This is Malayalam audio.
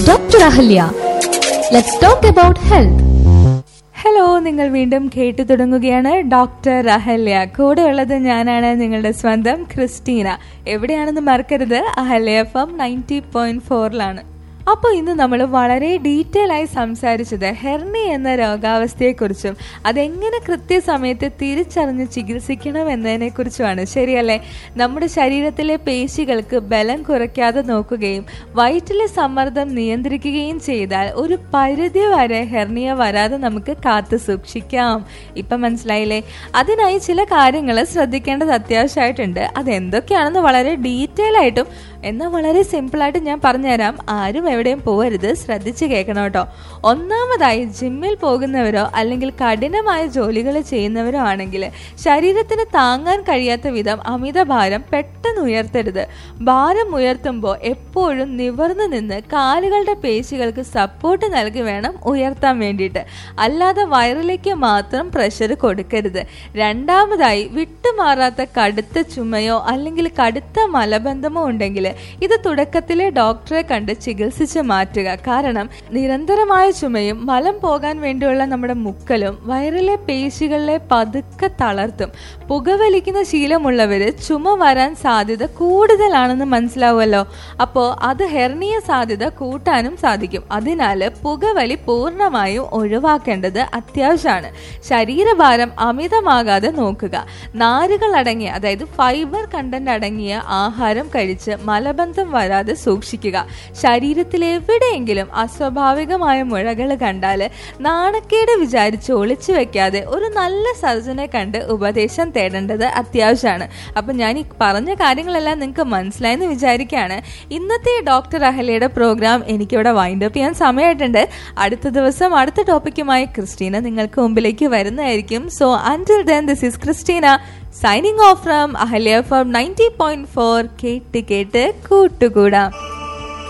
Dr. Ahalya. Let's talk about health. Hello നിങ്ങൾ വീണ്ടും കേട്ടു തുടങ്ങുകയാണ് ഡോക്ടർ അഹല്യ കൂടെയുള്ളത് ഞാനാണ് നിങ്ങളുടെ സ്വന്തം ക്രിസ്റ്റീന എവിടെയാണെന്ന് മറക്കരുത് Ahalya F M ninety point ഫോറിലാണ് അപ്പോൾ ഇന്ന് നമ്മൾ വളരെ ഡീറ്റെയിൽ ആയി സംസാരിച്ചത് ഹെർണി എന്ന രോഗാവസ്ഥയെക്കുറിച്ചും അതെങ്ങനെ കൃത്യസമയത്ത് തിരിച്ചറിഞ്ഞ് ചികിത്സിക്കണം എന്നതിനെക്കുറിച്ചുമാണ് ശരിയല്ലേ നമ്മുടെ ശരീരത്തിലെ പേശികൾക്ക് ബലം കുറയ്ക്കാതെ നോക്കുകയും വയറ്റിലെ സമ്മർദ്ദം നിയന്ത്രിക്കുകയും ചെയ്താൽ ഒരു പരിധി വരെ ഹെർണിയ വരാതെ നമുക്ക് കാത്തു സൂക്ഷിക്കാം ഇപ്പം മനസ്സിലായില്ലേ അതിനായി ചില കാര്യങ്ങൾ ശ്രദ്ധിക്കേണ്ടത് അത്യാവശ്യമായിട്ടുണ്ട് അതെന്തൊക്കെയാണെന്ന് വളരെ ഡീറ്റെയിൽ ആയിട്ടും എന്നാൽ വളരെ സിമ്പിളായിട്ട് ഞാൻ പറഞ്ഞുതരാം ആരും എവിടെയും പോകരുത് ശ്രദ്ധിച്ച് കേൾക്കണം കേട്ടോ ഒന്നാമതായി ജിമ്മിൽ പോകുന്നവരോ അല്ലെങ്കിൽ കഠിനമായ ജോലികൾ ചെയ്യുന്നവരോ ആണെങ്കിൽ ശരീരത്തിന് താങ്ങാൻ കഴിയാത്ത വിധം അമിതഭാരം പെട്ടെന്ന് ഉയർത്തരുത് ഭാരം ഉയർത്തുമ്പോൾ എപ്പോഴും നിവർന്നു നിന്ന് കാലുകളുടെ പേശികൾക്ക് സപ്പോർട്ട് നൽകി വേണം ഉയർത്താൻ വേണ്ടിയിട്ട് അല്ലാതെ വയറിലേക്ക് മാത്രം പ്രഷർ കൊടുക്കരുത് രണ്ടാമതായി വിട്ടുമാറാത്ത കടുത്ത ചുമയോ അല്ലെങ്കിൽ കടുത്ത മലബന്ധമോ ഉണ്ടെങ്കിൽ ഇത് തുടക്കത്തിലെ ഡോക്ടറെ കണ്ട് ചികിത്സിച്ച് മാറ്റുക കാരണം നിരന്തരമായ ചുമയും മലം പോകാൻ വേണ്ടിയുള്ള നമ്മുടെ മുക്കലും വയറിലെ പേശികളിലെ പതുക്കെ തളർത്തും പുകവലിക്കുന്ന ശീലമുള്ളവര് ചുമ വരാൻ സാധ്യത കൂടുതലാണെന്ന് മനസ്സിലാവുമല്ലോ അപ്പോൾ അത് ഹെർണിയ സാധ്യത കൂട്ടാനും സാധിക്കും അതിനാൽ പുകവലി പൂർണ്ണമായും ഒഴിവാക്കേണ്ടത് അത്യാവശ്യമാണ് ശരീരഭാരം അമിതമാകാതെ നോക്കുക നാരുകൾ അടങ്ങിയ അതായത് ഫൈബർ കണ്ടന്റ് അടങ്ങിയ ആഹാരം കഴിച്ച് മലബന്ധം വരാതെ സൂക്ഷിക്കുക ശരീരത്തിൽ എവിടെയെങ്കിലും അസ്വാഭാവികമായ മുഴകൾ കണ്ടാൽ നാണക്കേട് വിചാരിച്ച് ഒളിച്ചു വെക്കാതെ ഒരു നല്ല സർജനെ കണ്ട് ഉപദേശം തേടേണ്ടത് അത്യാവശ്യമാണ് അപ്പം ഞാൻ ഈ പറഞ്ഞ കാര്യങ്ങളെല്ലാം നിങ്ങൾക്ക് മനസ്സിലായെന്ന് വിചാരിക്കുകയാണ് ഇന്നത്തെ ഡോക്ടർ അഹലയുടെ പ്രോഗ്രാം എനിക്കിവിടെ വൈൻഡ് അപ്പ് ചെയ്യാൻ സമയമായിട്ടുണ്ട് അടുത്ത ദിവസം അടുത്ത ടോപ്പിക്കുമായി ക്രിസ്റ്റീന നിങ്ങൾക്ക് മുമ്പിലേക്ക് വരുന്നതായിരിക്കും so until then this is Christina signing off from Ahalya from ninety point four കേട്ട് കേട്ട് കൂട്ടുകൂടാം